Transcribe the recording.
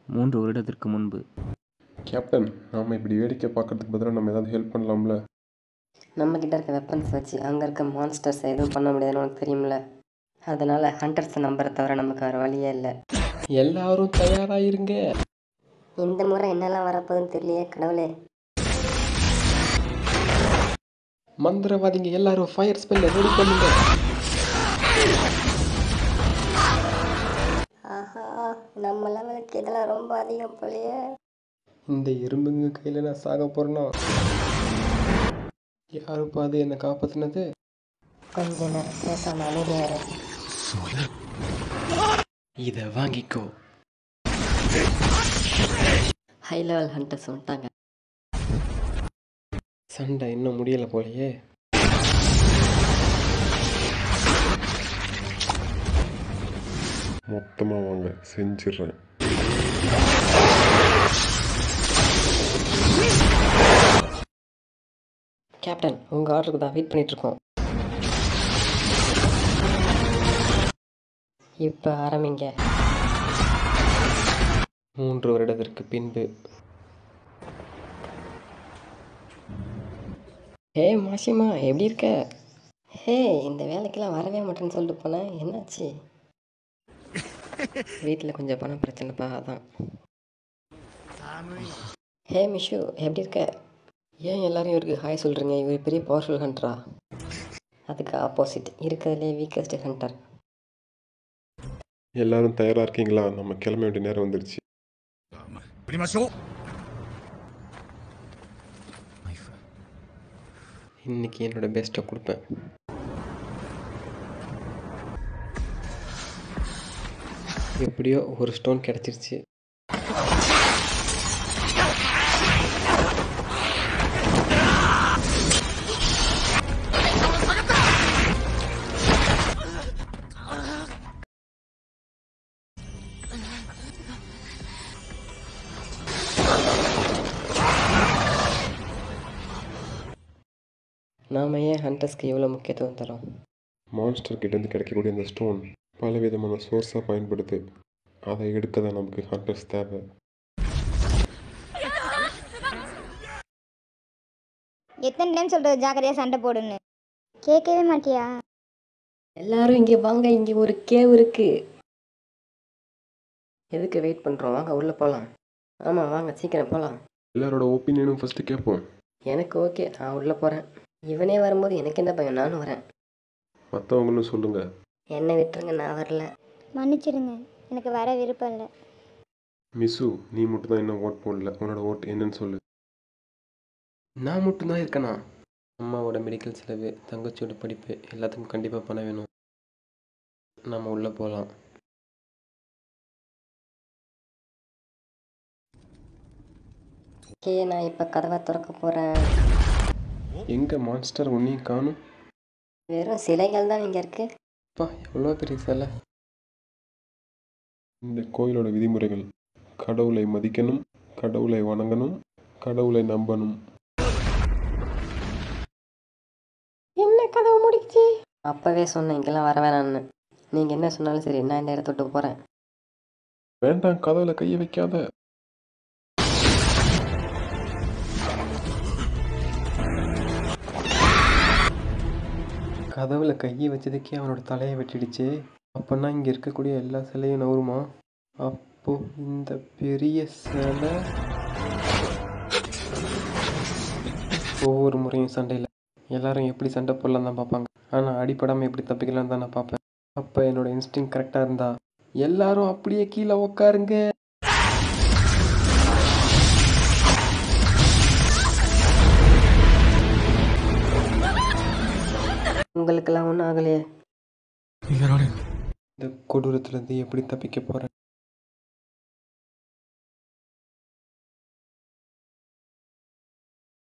மூன்று வருடத்திற்கு முன்பு கேப்டன் நாம் இப்படி வேடிக்கை பார்க்கறதுக்கு பதிலாக நம்ம ஏதாவது ஹெல்ப் பண்ணலாம்ல நம்ம கிட்ட இருக்க வெப்பன்ஸ் வச்சு அங்கே இருக்க மான்ஸ்டர்ஸ் எதுவும் பண்ண முடியாதுன்னு உனக்கு தெரியும்ல அதனால ஹண்டர்ஸ் நம்பரை தவிர நமக்கு வேறு வழியே இல்லை எல்லாரும் தயாராயிருங்க இந்த முறை என்னெல்லாம் வரப்போகுதுன்னு தெரியலையே கடவுளே மந்திரவாதிங்க எல்லாரும் ஃபயர் ஸ்பெல்ல ரெடி பண்ணுங்க ஆஹா நம்ம லெவலுக்கு இதெல்லாம் ரொம்ப அதிகம் போலயே இந்த எறும்புங்க கையில் நான் சாக போறேன்னா யாரும் பாது என்னை காப்பாத்தினது கொஞ்ச நேரம் பேசாம அமைதியாக இதை வாங்கிக்கோ ஹை லெவல் ஹண்டர்ஸ் வந்துட்டாங்க சண்டை இன்னும் முடியல போலயே மொத்தமாக வாங்க செஞ்சிடுறேன் கேப்டன் உங்கள் ஆர்டருக்கு தான் வெயிட் பண்ணிட்டு இருக்கோம் இப்போ ஆரம்பிங்க மூன்று வருடத்திற்கு பின்பு ஹே மாசிமா எப்படி இருக்க ஹே இந்த வேலைக்கெல்லாம் வரவே மாட்டேன்னு சொல்லிட்டு போனேன் என்னாச்சு வீட்டில் கொஞ்சம் பணம் பிரச்சனைப்பா அதான் ஹே மிஷு எப்படி இருக்க ஏன் எல்லாரும் இவருக்கு ஹாய் சொல்கிறீங்க இவர் பெரிய பவர்ஃபுல் ஹண்டரா அதுக்கு ஆப்போசிட் இருக்கிறதுலே வீக்கஸ்ட் ஹண்டர் எல்லாரும் தயாராக இருக்கீங்களா நம்ம கிளம்ப வேண்டிய நேரம் வந்துருச்சு 振りましょう இன்னைக்கு என்னோட பெஸ்ட்டை கொடுப்பேன் எப்படியோ ஒரு ஸ்டோன் கிடச்சிருச்சு நாம் ஏன் ஹண்டர்ஸ்க்கு இவ்வளோ முக்கியத்துவம் தரோம் மான்ஸ்டர் கிட்டேருந்து கிடைக்கக்கூடிய அந்த ஸ்டோன் பல விதமான சோர்ஸாக பயன்படுது அதை எடுக்க தான் நமக்கு ஹண்டர்ஸ் தேவை எத்தனை டைம் சொல்கிறது ஜாக்கிரதையாக சண்டை போடுன்னு கேட்கவே மாட்டியா எல்லாரும் இங்கே வாங்க இங்கே ஒரு கேவ் இருக்கு எதுக்கு வெயிட் பண்ணுறோம் வாங்க உள்ளே போகலாம் ஆமாம் வாங்க சீக்கிரம் போகலாம் எல்லாரோட ஒப்பீனியனும் ஃபஸ்ட்டு கேட்போம் எனக்கு ஓகே நான் உள்ளே போகிறேன் இவனே வரும்போது எனக்கு என்ன பயம் நானும் வரேன் மற்றவங்களும் சொல்லுங்கள் என்னை விட்டுருங்க நான் வரல மன்னிச்சிடுங்க எனக்கு வர விருப்பம் இல்லை மிசு நீ மட்டும் தான் இன்னும் ஓட் போடல உன்னோட ஓட் என்னன்னு சொல்லு நான் மட்டும்தான் இருக்கேனா அம்மாவோட மெடிக்கல் செலவு தங்கச்சியோட படிப்பு எல்லாத்துக்கும் கண்டிப்பாக பணம் வேணும் நம்ம உள்ளே போகலாம் ஓகே நான் இப்போ கதவை திறக்க போகிறேன் எங்கே மான்ஸ்டர் ஒன்றையும் காணும் வெறும் சிலைகள் தான் இங்கே இருக்கு அப்பா எவ்வளோ பெரிய சிலை இந்த கோயிலோட விதிமுறைகள் கடவுளை மதிக்கணும் கடவுளை வணங்கணும் கடவுளை நம்பணும் என்ன கதவு முடிச்சு அப்போவே சொன்னேன் இங்கெல்லாம் வர வேணாம்னு நீங்கள் என்ன சொன்னாலும் சரி நான் இந்த இடத்த விட்டு போகிறேன் வேண்டாம் கதவுல கையை வைக்காத கதவுல கையை வச்சதுக்கே அவனோட தலையை வெட்டிடுச்சு அப்பன்னா இங்க இருக்கக்கூடிய எல்லா சிலையும் நவருமா அப்போ இந்த பெரிய சிலை ஒவ்வொரு முறையும் சண்டையில் எல்லாரும் எப்படி சண்டை போடலாம் தான் பார்ப்பாங்க ஆனால் அடிப்படாமல் எப்படி தப்பிக்கலாம் தான் நான் பார்ப்பேன் அப்போ என்னோட இன்ஸ்டிங் கரெக்டாக இருந்தா எல்லாரும் அப்படியே கீழே உக்காருங்க உங்களுக்கெல்லாம் ஒன்றும் ஆகலையே இந்த கொடூரத்துலேருந்து எப்படி தப்பிக்க போகிறேன்